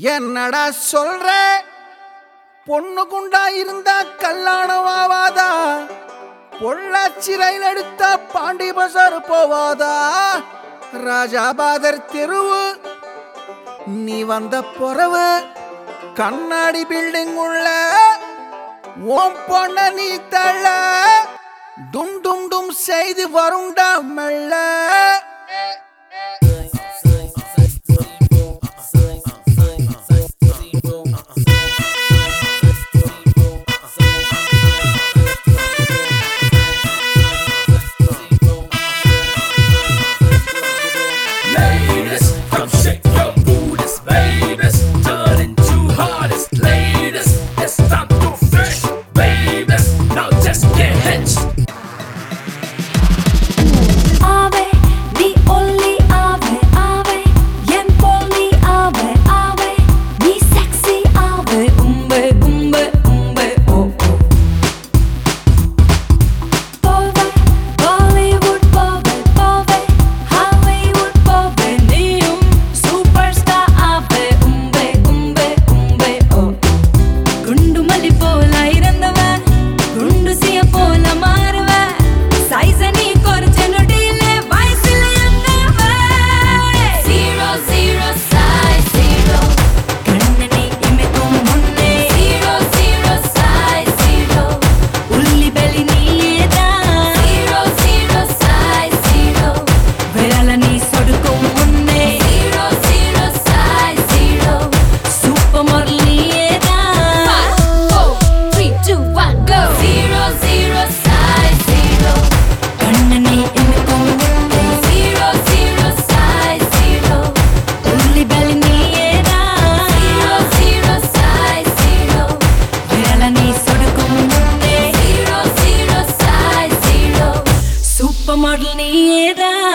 என்னடா சொல்ற பொண்ணு குண்டா இருந்தா கல்யாணம் ஆவாதா பொள்ளாச்சி ரயில் எடுத்தா பாண்டி பசார் போவாதா ராஜாபாதர் தெருவு நீ வந்த பொறவு கண்ணாடி பில்டிங் உள்ள ஓம் பொண்ண நீ தள்ள டும் டும் டும் செய்து வருண்டா மெல்ல Ladies, come shake your booties, babies. Turn into hottest ladies. It's time to fish, babies. Now just get hitched. Ave, the only Ave, Ave, yen polly Ave, Ave, the sexy Ave, umbe, umbe, umbe, oh, oh. Pove, Bollywood pove, pove, Hollywood pove, neum, superstar Ave, umbe, umbe, umbe, oh, oh. குண்டு மல்லி போல இருந்தவன் குண்டு சிய போல மாறுவன் சைஸ நீ குறைச்ச நொடியில வயசுல என்னவன் ஜீரோ ஜீரோ சைஸ் ஜீரோ கண்ணு நீ இமைக்கும் முன்னே ஜீரோ ஜீரோ சைஸ் ஜீரோ உள்ளி பெலி நீதான் ஜீரோ ஜீரோ சைஸ் ஜீரோ விரல நீ சொடுக்கும் முன்னே zero zero size zero super model நீதான் Zero, zero, size, zero. கண்ணனே இமைக்கும் முன்னே. Zero, zero, size, zero. உள்ளி பெலி நீதான். Zero, zero, size, zero. விரல நீ சொடுக்கும் முன்னே. Zero, zero, size, zero. Super model நீதான்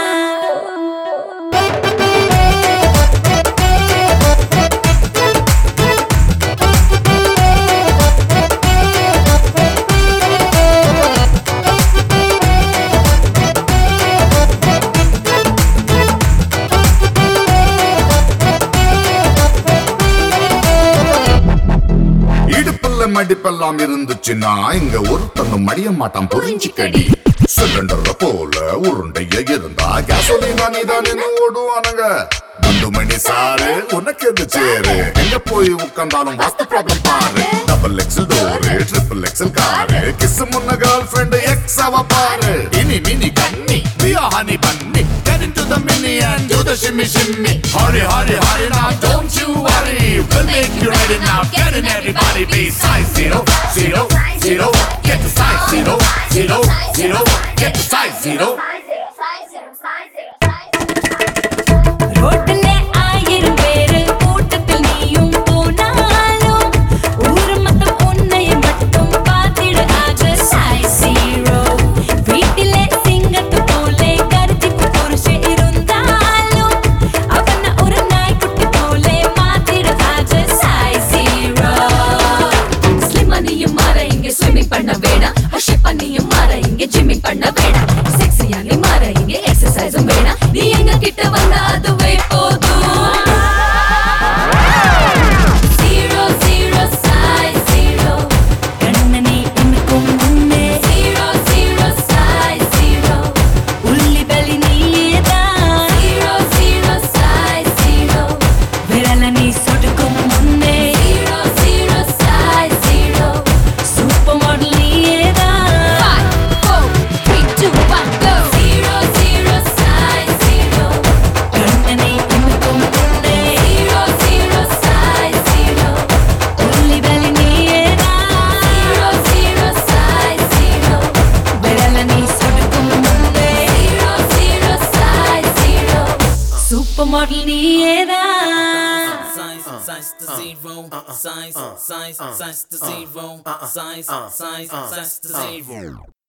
இடுப்புல மடிப்பெல்லாம் இருந்துச்சுன்னா இங்க ஒருத்தனும் மடிய மாட்டான் புரிஞ்சுக்கடி சிலிண்டர்ல போல உருண்டைய இருந்தா கேசோலினா நீதானே ஓடுவானுங்க குண்டு மணி சாரு உனக்கு எது சேரு எங்க போய் உட்கார்ந்தாலும் வாஸ்து ப்ராப்ளம் பாரு double XL door triple XL car kiss முன்ன கேர்ள் ஃபிரெண்ட் எக்ஸ் அவ பாரு இனி மினி கண்ணி பியா honey bunny get into the mini and do the shimmy shimmy hurry hurry hurry now don't you worry we'll make you ready now get in everybody be size zero zero zero get to size zero zero zero get to size zero ரோட்டிலே ஆயிரம் பேரு கூட்டத்தில் நீயும் போனாலும் ஊரு மொத்தம் உன்னை மட்டும் பார்த்திட ஆக size zero. வீட்டிலே சிங்கத்து போலே கருத்திப்பு புருஷன் இருந்தாலும் அவன ஒரு நாய்க்குட்டி போலே மாத்திட ஆக size zero. Slim ஆ நீயும் மாற இங்க swimming பண்ண வேணாம் Shape ஆ நீயும் மாற இங்க gymming பண்ண வேணாம் Sexy ஆ நீ மாற இங்க exercise உம் வேணாம் நீ எங்க கிட்ட வந்தா அதுவே போதும் Zero, zero, size, zero. கண்ணனே இமைக்கும் முன்னே. Zero, zero, size, zero. உள்ளி பெலி நீதான். Zero, zero, size, zero. விரல நீ சொடுக்கும் முன்னே. Zero, zero, size, zero. Super model நீதான். Zero, zero, size, zero. கண்ணனே இமைக்கும் முன்னே. Zero, zero, size, zero. உள்ளி பெலி நீதான். Zero, zero, size, zero. விரல நீ சொடுக்கும் முன்னே. Zero, zero, size, zero. Super model நீதான் size, size to zero, size, size, size to zero, size, size, size to zero.